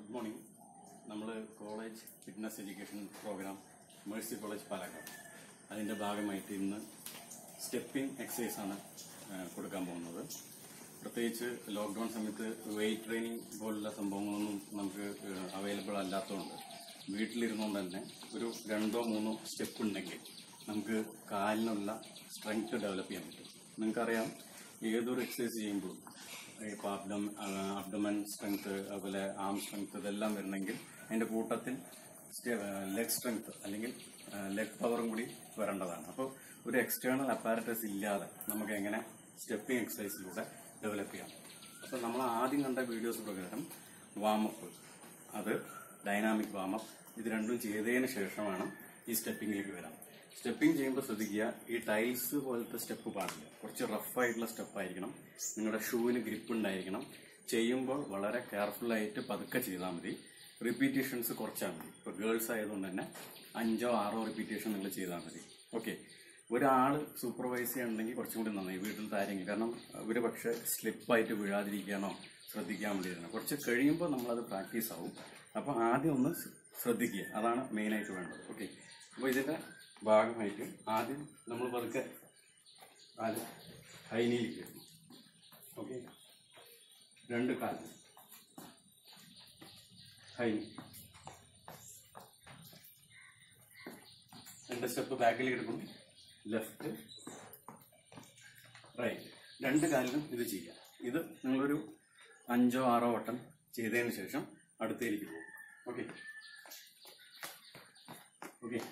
good morning നമ്മൾ college fitness education programme Mercy college Palakkad അതിൻ്റെ ഭാഗമായിട്ട് ഇന്ന് സ്റ്റെപ്പിംഗ് എക്സസൈസ് ആണ് ആ, കൊടുക്കാൻ പോകുന്നത് പ്രത്യേകിച്ച് ലോക്ക്ഡൗൺ സമയത്ത് വെയിറ്റ് ട്രെയിനിങ് പോലുള്ള സംഭവങ്ങളൊന്നും നമുക്ക് അവൈലബിൾ അല്ലാത്തതുകൊണ്ട് വീട്ടിലിരുന്നുകൊണ്ട് തന്നെ ഒരു രണ്ടോ മൂന്നോ സ്റ്റെപ്പ് ഉണ്ടെങ്കിൽ നമുക്ക് കാലിനുള്ള സ്ട്രെങ്ത് ഡെവലപ്പ് ചെയ്യാൻ പറ്റും നിങ്ങൾക്കറിയാം ഏതൊരു എക്സസൈസ് ചെയ്യുമ്പോഴും ഇപ്പോൾ അബ്ഡം അബ്ഡമൻ സ്ട്രെങ്ത് അതുപോലെ ആം സ്ട്രെങ്ത് ഇതെല്ലാം വരണമെങ്കിൽ അതിന്റെ കൂട്ടത്തിൽ ലെഗ് സ്ട്രെങ്ത് അല്ലെങ്കിൽ ലെഗ് പവറും കൂടി വരേണ്ടതാണ് അപ്പോൾ ഒരു എക്സ്റ്റേണൽ അപ്പാരറ്റസ് ഇല്ലാതെ നമുക്ക് എങ്ങനെ സ്റ്റെപ്പിംഗ് എക്സസൈസിലൂടെ ഡെവലപ്പ് ചെയ്യാം അപ്പോൾ നമ്മൾ ആദ്യം കണ്ട വീഡിയോസ് പ്രകാരം വാമപ്പ് അത് ഡൈനാമിക് വാമപ്പ് ഇത് രണ്ടും ചെയ്തതിന് ശേഷമാണ് ഈ സ്റ്റെപ്പിങ്ങിലേക്ക് വരാം സ്റ്റെപ്പിംഗ് ചെയ്യുമ്പോൾ ശ്രദ്ധിക്കുക ഈ ടൈൽസ് പോലത്തെ സ്റ്റെപ്പ് പാടില്ല കുറച്ച് റഫ് ആയിട്ടുള്ള സ്റ്റെപ്പ് ആയിരിക്കണം നിങ്ങളുടെ ഷൂവിന് ഗ്രിപ്പ് ഉണ്ടായിരിക്കണം ചെയ്യുമ്പോൾ വളരെ കെയർഫുൾ ആയിട്ട് പതുക്കെ ചെയ്താൽ മതി റിപ്പീറ്റേഷൻസ് കുറച്ചാൽ മതി ഇപ്പോൾ ഗേൾസ് ആയതുകൊണ്ട് തന്നെ അഞ്ചോ ആറോ റിപ്പീറ്റേഷൻ നിങ്ങൾ ചെയ്താൽ മതി ഓക്കെ ഒരാൾ സൂപ്പർവൈസ് ചെയ്യണമെങ്കിൽ കുറച്ചും കൂടി നന്നായി വീട്ടിൽ താരെങ്കിൽ കാരണം അവർ പക്ഷേ സ്ലിപ്പായിട്ട് വീഴാതിരിക്കാനോ ശ്രദ്ധിക്കാൻ വേണ്ടിയിരുന്നു കുറച്ച് കഴിയുമ്പോൾ നമ്മളത് പ്രാക്ടീസ് ആവും അപ്പോൾ ആദ്യം ഒന്ന് ശ്രദ്ധിക്കുക അതാണ് മെയിനായിട്ട് വേണ്ടത് ഓക്കെ അപ്പോൾ ഇതിൻ്റെ ഭാഗമായിട്ട് ആദ്യം നമ്മൾ പതുക്കെ കാല് ഹൈനിയിലേക്ക് വരും ഓക്കെ രണ്ട് കാല് ഹൈനി രണ്ട് സ്റ്റെപ്പ് ബാക്കിലേക്ക് എടുക്കും ലെഫ്റ്റ് റൈറ്റ് രണ്ട് കാലിലും ഇത് ചെയ്യാം ഇത് നിങ്ങളൊരു അഞ്ചോ ആറോ വട്ടം ചെയ്തതിന് ശേഷം അടുത്തേക്ക് പോകും ഓക്കെ ഓക്കെ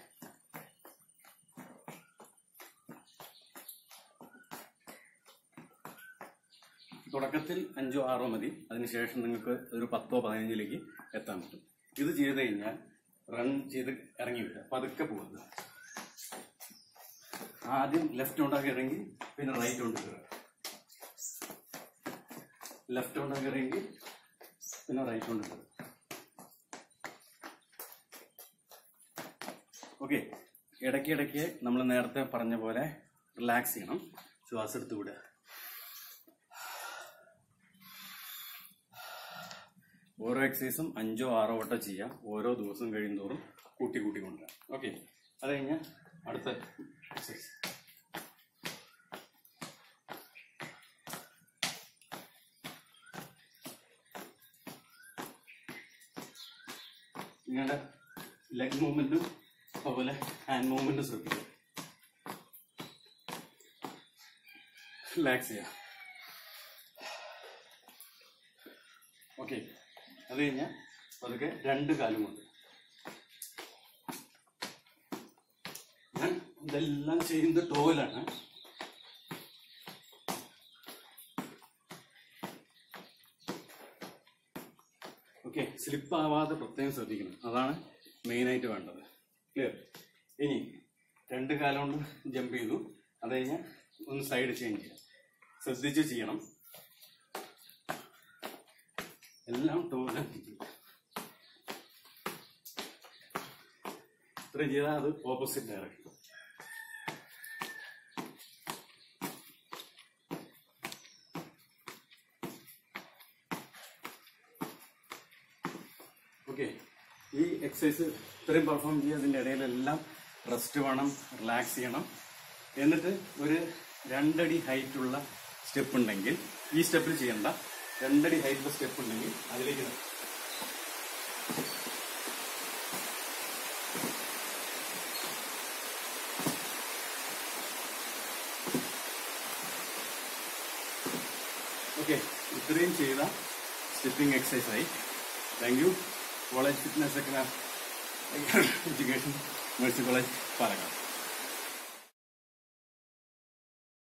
തുടക്കത്തിൽ അഞ്ചോ ആറോ മതി അതിനുശേഷം നിങ്ങൾക്ക് ഒരു പത്തോ പതിനഞ്ചിലേക്ക് എത്താൻ പറ്റും ഇത് ചെയ്ത് കഴിഞ്ഞാൽ റൺ ചെയ്ത് ഇറങ്ങി വരിക പതുക്കെ പോകുന്നത് ആദ്യം ലെഫ്റ്റ് കൊണ്ടാക്കി ഇറങ്ങി പിന്നെ റൈറ്റ് കൊണ്ട് കയറുക ലെഫ്റ്റ് കൊണ്ടാക്കി ഇറങ്ങി പിന്നെ റൈറ്റ് കൊണ്ട് കയറുക ഓക്കെ ഇടയ്ക്ക് ഇടയ്ക്ക് നമ്മൾ നേരത്തെ പറഞ്ഞ പോലെ റിലാക്സ് ചെയ്യണം ശ്വാസം എടുത്ത് വിടുക ഓരോ എക്സസൈസും അഞ്ചോ ആറോ വട്ടം ചെയ്യാം ഓരോ ദിവസം കഴിയുന്തോറും കൂട്ടി കൂട്ടി കൊണ്ടുവരാം ഓക്കെ അത് കഴിഞ്ഞാൽ അടുത്ത എക്സസൈസ് നിങ്ങളുടെ ലെഗ് മൂവ്മെന്റും അതുപോലെ ഹാൻഡ് മൂവ്മെന്റും ശ്രദ്ധിക്കുക റിലാക്സ് ചെയ്യാം ഓക്കെ അത് കഴിഞ്ഞാൽ അതൊക്കെ രണ്ട് കാലും കൊണ്ട് ഞാൻ ഇതെല്ലാം ചെയ്യുന്നത് ടോയിലാണ് ഓക്കെ സ്ലിപ്പ് ആവാതെ പ്രത്യേകം ശ്രദ്ധിക്കണം അതാണ് മെയിനായിട്ട് വേണ്ടത് ക്ലിയർ ഇനി രണ്ട് കാലം കൊണ്ട് ജമ്പ് ചെയ്തു അത് കഴിഞ്ഞാൽ ഒന്ന് സൈഡ് ചേഞ്ച് ചെയ്യാം ശ്രദ്ധിച്ച് ചെയ്യണം എല്ലാം ടോയിലാണ് ഇത്രയും ചെയ്താൽ അത് ഓപ്പോസിറ്റ് ഡയറക്ഷൻ ഓക്കെ ഈ എക്സസൈസ് ഇത്രയും പെർഫോം ചെയ്യുന്നതിൻ്റെ ഇടയിലെല്ലാം റെസ്റ്റ് വേണം റിലാക്സ് ചെയ്യണം എന്നിട്ട് ഒരു രണ്ടടി ഹൈറ്റുള്ള സ്റ്റെപ്പ് ഉണ്ടെങ്കിൽ ഈ സ്റ്റെപ്പിൽ ചെയ്യണ്ട രണ്ടടി ഹൈറ്റുള്ള സ്റ്റെപ്പ് ഉണ്ടെങ്കിൽ അതിലേക്ക് നടക്കും ഓക്കെ ഇത്രയും ചെയ്ത സ്റ്റെപ്പിംഗ് എക്സസൈസ് ആയി thank you college fitness education Mercy college Palakkad